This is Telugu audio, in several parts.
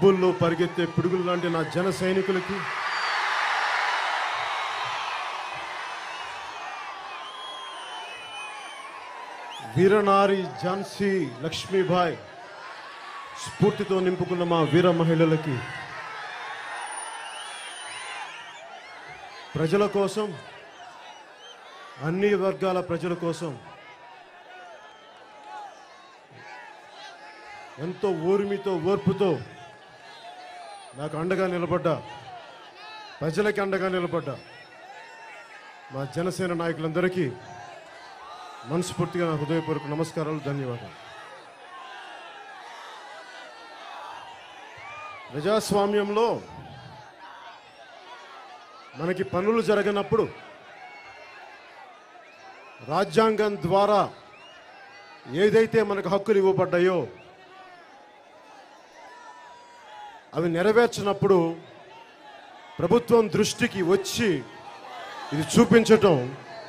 మబ్బుల్లో పరిగెత్తే పిడుగులు లాంటి నా జన సైనికులకి వీరనారి ఝాన్సీ లక్ష్మీబాయ్ స్ఫూర్తితో నింపుకున్న మా వీర మహిళలకి ప్రజల కోసం అన్ని వర్గాల ప్రజల కోసం ఎంతో ఓర్మితో ఓర్పుతో నాకు అండగా నిలబడ్డా ప్రజలకి అండగా నిలబడ్డా మా జనసేన నాయకులందరికీ మనస్ఫూర్తిగా నా హృదయపూర్వక నమస్కారాలు ధన్యవాదాలు ప్రజాస్వామ్యంలో మనకి పనులు జరగనప్పుడు రాజ్యాంగం ద్వారా ఏదైతే మనకు హక్కులు ఇవ్వబడ్డాయో అవి నెరవేర్చినప్పుడు ప్రభుత్వం దృష్టికి వచ్చి ఇది చూపించటం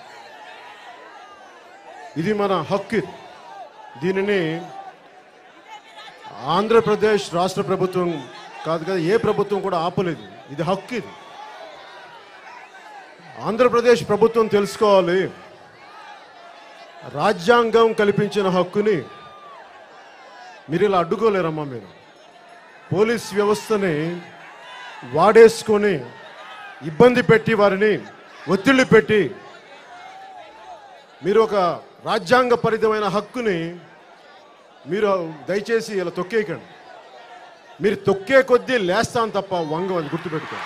ఇది మన హక్కు దీనిని ఆంధ్రప్రదేశ్ రాష్ట్ర ప్రభుత్వం కాదు కదా ఏ ప్రభుత్వం కూడా ఆపలేదు ఇది హక్కు ఇది ఆంధ్రప్రదేశ్ ప్రభుత్వం తెలుసుకోవాలి రాజ్యాంగం కల్పించిన హక్కుని మీరు ఇలా అడ్డుకోలేరమ్మా మీరు పోలీస్ వ్యవస్థని వాడేసుకొని ఇబ్బంది పెట్టి వారిని ఒత్తిళ్లు పెట్టి మీరు ఒక రాజ్యాంగ పరిధమైన హక్కుని మీరు దయచేసి ఇలా తొక్కేయకండి మీరు తొక్కే కొద్దీ లేస్తాను తప్ప వంగ అది గుర్తుపెట్టుకోండి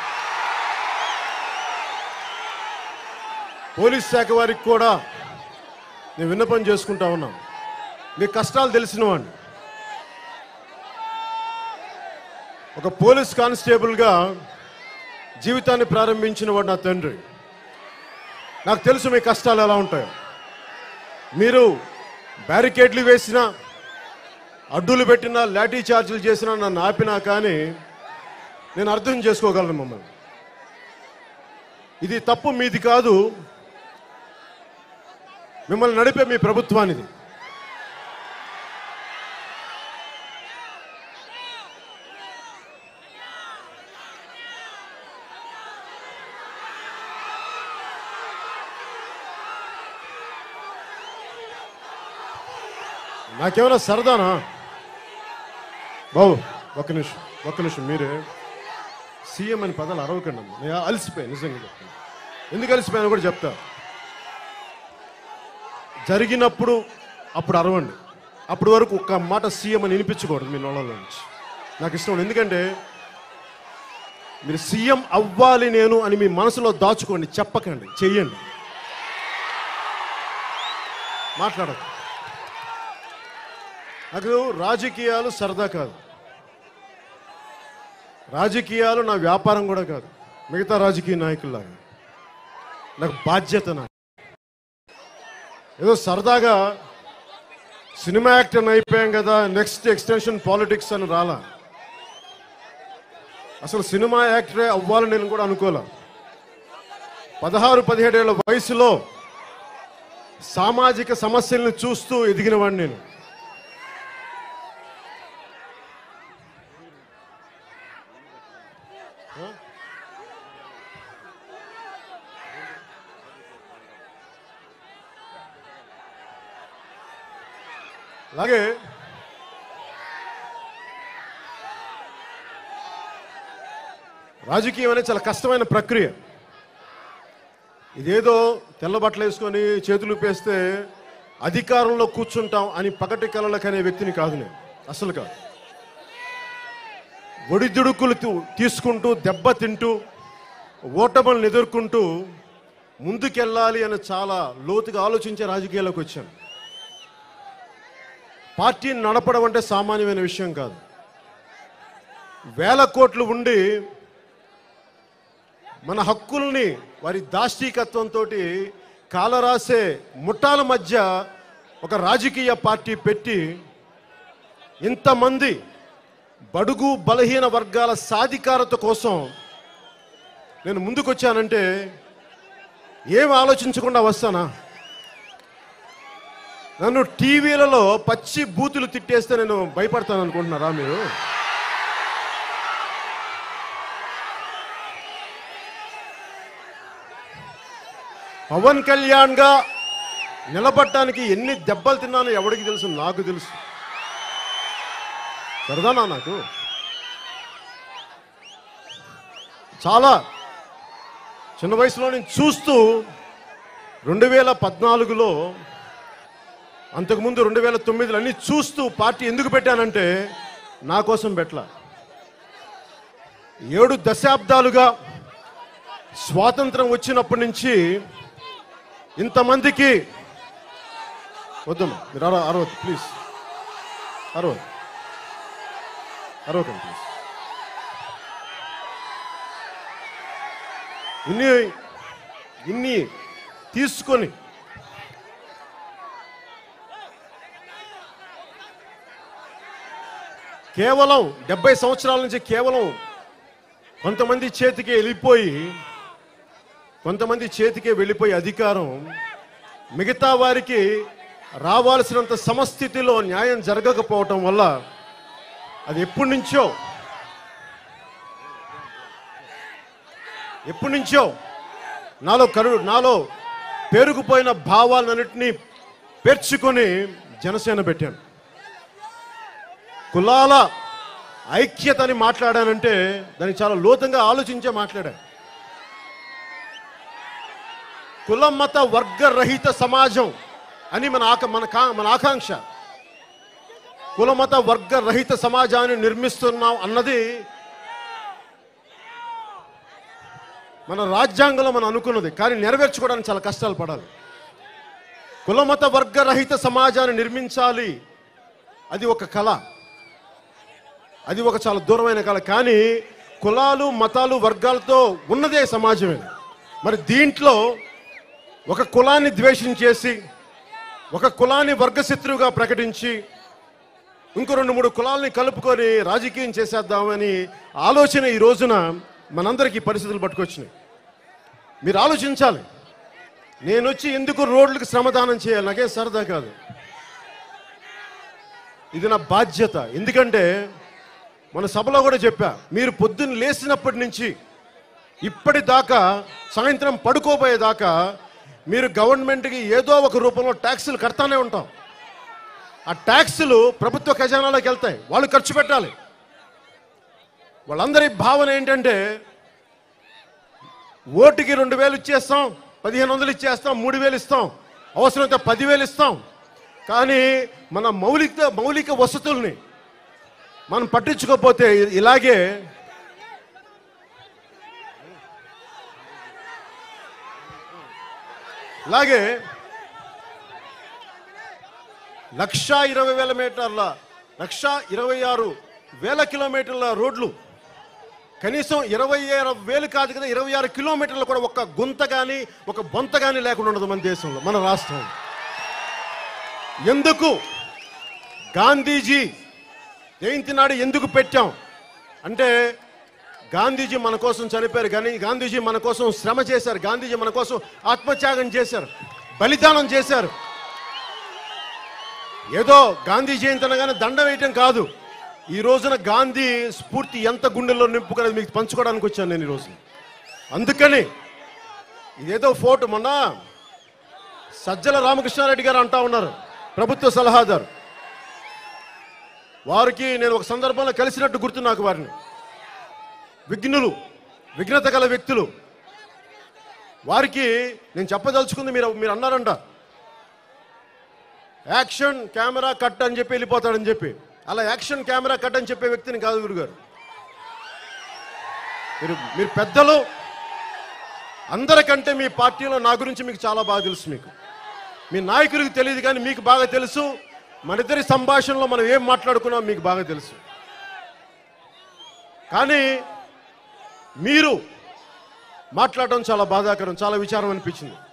పోలీస్ శాఖ వారికి కూడా నేను విన్నపం చేసుకుంటా ఉన్నాను మీ కష్టాలు తెలిసిన వాడిని ఒక పోలీస్ కానిస్టేబుల్గా జీవితాన్ని ప్రారంభించిన వాడు నా తండ్రి నాకు తెలుసు మీ కష్టాలు ఎలా ఉంటాయో మీరు బ్యారికేడ్లు వేసినా అడ్డులు పెట్టినా లాఠీ చార్జీలు చేసినా నన్ను ఆపినా కానీ నేను అర్థం చేసుకోగలను మమ్మల్ని ఇది తప్పు మీది కాదు మిమ్మల్ని నడిపే మీ ప్రభుత్వానిది నాకేమైనా సరదానా బాబు ఒక్క నిమిషం ఒక్క నిమిషం మీరే సీఎం అని పదాలు అరవకండి అమ్మ. నేను అలసిపోయాను నిజంగా చెప్తాను ఎందుకు అలసిపోయాను కూడా చెప్తా జరిగినప్పుడు అప్పుడు అరవండి అప్పటి వరకు ఒక్క మాట సీఎం అని వినిపించకూడదు మీ నోళ్ళలో నుంచి నాకు ఇష్టం లేదు. ఎందుకంటే మీరు సీఎం అవ్వాలి నేను అని మీ మనసులో దాచుకోండి చెప్పకండి చెయ్యండి మాట్లాడదు నాకు రాజకీయాలు సరదా కాదు రాజకీయాలు నా వ్యాపారం కూడా కాదు మిగతా రాజకీయ నాయకుల్లాగా నాకు బాధ్యత నాకు ఏదో సరదాగా సినిమా యాక్టర్ అయిపోయాం కదా నెక్స్ట్ ఎక్స్టెన్షన్ పాలిటిక్స్ అని రాలా అసలు సినిమా యాక్టరే అవ్వాలని నేను కూడా అనుకోలే పదహారు పదిహేడేళ్ల వయసులో సామాజిక సమస్యల్ని చూస్తూ ఎదిగిన వాడిని నేను అలాగే రాజకీయం అనేది చాలా కష్టమైన ప్రక్రియ ఇదేదో తెల్ల బట్టలు వేసుకొని చేతులు పేస్తే అధికారంలో కూర్చుంటాం అని పగటి కలలకు అనే వ్యక్తిని కాదు నేను అసలు కాదు ఒడిదుడుకులు తీ- తీసుకుంటూ దెబ్బ తింటూ ఓటములను ఎదుర్కొంటూ ముందుకెళ్ళాలి అని చాలా లోతుగా ఆలోచించే రాజకీయాల్లోకి వచ్చాను పార్టీని నడపడం అంటే సామాన్యమైన విషయం కాదు వేల కోట్లు ఉండి మన హక్కుల్ని వారి దాష్టీకత్వంతో కాలరాసే ముఠాల మధ్య ఒక రాజకీయ పార్టీ పెట్టి ఇంతమంది బడుగు బలహీన వర్గాల సాధికారత కోసం నేను ముందుకొచ్చానంటే ఏం ఆలోచించకుండా వస్తానా నన్ను టీవీలలో పచ్చి బూతులు తిట్టేస్తే నేను భయపడతాను అనుకుంటున్నారా మీరు పవన్ కళ్యాణ్గా నిలబడటానికి ఎన్ని దెబ్బలు తిన్నానో ఎవరికి తెలుసు నాకు తెలుసు సరదానా నాకు చాలా చిన్న వయసులో నేను చూస్తూ రెండు వేల పద్నాలుగులో అంతకుముందు రెండు వేల తొమ్మిదిలో అన్ని చూస్తూ పార్టీ ఎందుకు పెట్టానంటే నా కోసం పెట్టలా ఏడు దశాబ్దాలుగా స్వాతంత్రం వచ్చినప్పటి నుంచి ఇంతమందికి వద్దమ్మా మీరు అరవ అరవద్దు ప్లీజ్ అరవద్దు అరవకండి ప్లీజ్ ఇన్ని ఇన్ని తీసుకొని కేవలం డెబ్బై సంవత్సరాల నుంచి కేవలం కొంతమంది చేతికి వెళ్ళిపోయి కొంతమంది చేతికే వెళ్ళిపోయి అధికారం మిగతా వారికి రావాల్సినంత సమస్థితిలో న్యాయం జరగకపోవటం వల్ల అది ఎప్పటి నుంచో ఎప్పటి నుంచో నాలో కరు నాలో పేరుకుపోయిన భావాలన్నింటినీ పేర్చుకొని జనసేన పెట్టాను కులాల ఐక్యతని మాట్లాడానంటే దానికి చాలా లోతంగా ఆలోచించే మాట్లాడాను కుల మత వర్గ రహిత సమాజం అని మన ఆక మన కా మన ఆకాంక్ష కుల మత వర్గ రహిత సమాజాన్ని నిర్మిస్తున్నాం అన్నది మన రాజ్యాంగంలో మనం అనుకున్నది కానీ నెరవేర్చుకోవడానికి చాలా కష్టాలు పడాలి కుల మత వర్గ రహిత సమాజాన్ని నిర్మించాలి అది ఒక కళ అది ఒక చాలా దూరమైన కళ కానీ కులాలు మతాలు వర్గాలతో ఉన్నదే సమాజమే మరి దీంట్లో ఒక కులాన్ని ద్వేషించేసి ఒక కులాన్ని వర్గశత్రువుగా ప్రకటించి ఇంకో రెండు మూడు కులాలని కలుపుకొని రాజకీయం చేసేద్దామని ఆలోచన ఈ రోజున మనందరికీ పరిస్థితులు పట్టుకొచ్చినాయి మీరు ఆలోచించాలి నేను వచ్చి ఎందుకు రోడ్లకు శ్రమదానం చేయాలి నాకేం సరదా కాదు ఇది నా బాధ్యత ఎందుకంటే మన సభలో కూడా చెప్పా మీరు పొద్దున్న లేచినప్పటి నుంచి ఇప్పటిదాకా సాయంత్రం పడుకోబోయేదాకా మీరు గవర్నమెంట్కి ఏదో ఒక రూపంలో ట్యాక్సులు కడతానే ఉంటాం ఆ ట్యాక్సులు ప్రభుత్వ ఖజానాలోకి వెళ్తాయి వాళ్ళు ఖర్చు పెట్టాలి వాళ్ళందరి భావన ఏంటంటే ఓటుకి రెండు వేలు ఇచ్చేస్తాం పదిహేను వందలు ఇచ్చేస్తాం మూడు వేలు ఇస్తాం అవసరమైతే పదివేలు ఇస్తాం కానీ మన మౌలిక మౌలిక వసతుల్ని మనం పట్టించుకోకపోతే ఇ- ఇలాగే ఇలాగే లక్ష ఇరవై వేల మీటర్ల లక్ష ఇరవై ఆరు వేల కిలోమీటర్ల రోడ్లు కనీసం ఇరవై ఆరు వేలు కాదు కదా ఇరవై ఆరు కిలోమీటర్లు కూడా ఒక గుంత కానీ ఒక బొంత కానీ లేకుండా ఉండదు మన దేశంలో మన రాష్ట్రంలో ఎందుకు గాంధీజీ జయంతి నాడు ఎందుకు పెట్టాం అంటే గాంధీజీ మన కోసం చనిపోయారు కానీ గాంధీజీ మన కోసం శ్రమ చేశారు గాంధీజీ మన కోసం ఆత్మత్యాగం చేశారు బలిదానం చేశారు ఏదో గాంధీ జయంతి అనగానే దండ వేయటం కాదు ఈ రోజున గాంధీ స్ఫూర్తి ఎంత గుండెల్లో నింపుకునేది మీకు పంచుకోవడానికి వచ్చాను నేను ఈ రోజు అందుకని ఇదేదో ఫోటో మొన్న సజ్జల రామకృష్ణారెడ్డి గారు అంటా ఉన్నారు ప్రభుత్వ సలహాదారు వారికి నేను ఒక సందర్భంలో కలిసినట్టు గుర్తు నాకు వారిని విఘ్నులు విఘ్నత గల వ్యక్తులు వారికి నేను చెప్పదలుచుకుంది మీరు మీరు అన్నారంట యాక్షన్ కెమెరా కట్ అని చెప్పి వెళ్ళిపోతాడని చెప్పి అలా యాక్షన్ కెమెరా కట్ అని చెప్పే వ్యక్తిని కాదు గురుగారు మీరు మీరు పెద్దలు అందరికంటే మీ పార్టీలో నా గురించి మీకు చాలా బాగా తెలుసు మీకు మీ నాయకుడికి తెలియదు కానీ మీకు బాగా తెలుసు మన ఇద్దరి సంభాషణలో మనం ఏం మాట్లాడుకున్నాం మీకు బాగా తెలుసు కానీ మీరు మాట్లాడడం చాలా బాధాకరం చాలా విచారం అనిపించింది